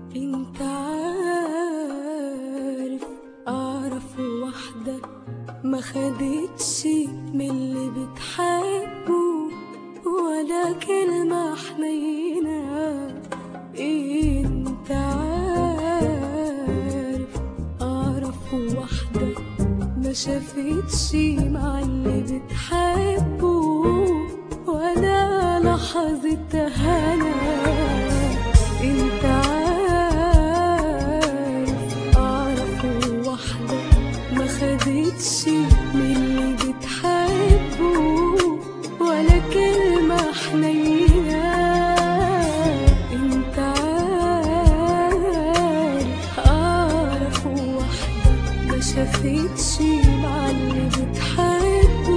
انت عارف اعرف واحدة ما خدتش من اللي بتحبه ولا كلمة حنينة انت عارف اعرف واحدة ما شافتش مع اللي بتحبه ولا لحظة هنا انت عارف اعرف واحدة ما خدتش من اللي بتحبه ولا كلمة حنينة انت عارف اعرف واحدة ما شافتش مع اللي بتحبه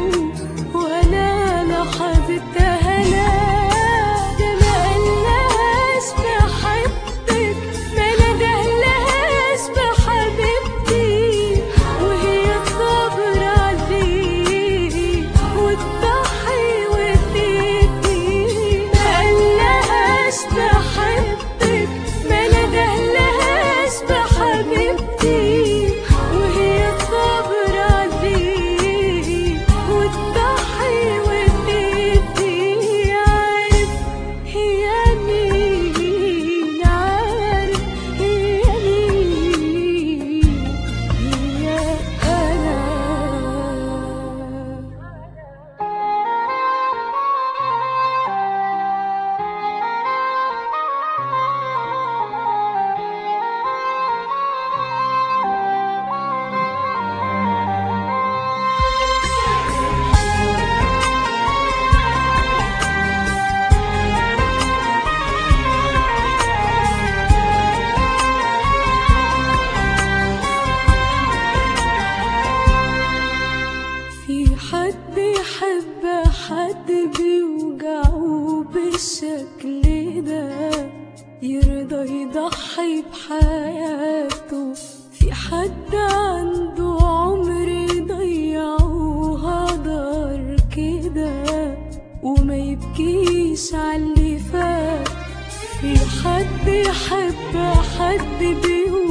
ولا لحظة هنا ده ما قالهاش بحبك ما ندهلهاش بحبيبتي وهي صابرة عليك وتضحي وتدي ما قالهاش بحبك ما ندهلهاش بحبيبتي وهي صابرة عليك وتضحي وتدي عارف هي مين عارف هي مين هي أنا في حد يحب حد بيوجعه بالشكل ده يرضى يضحي بحياته في حد عنده عمر يضيعه هدر كده وما يبكيش عاللي فات في حد يحب حد بيوجعه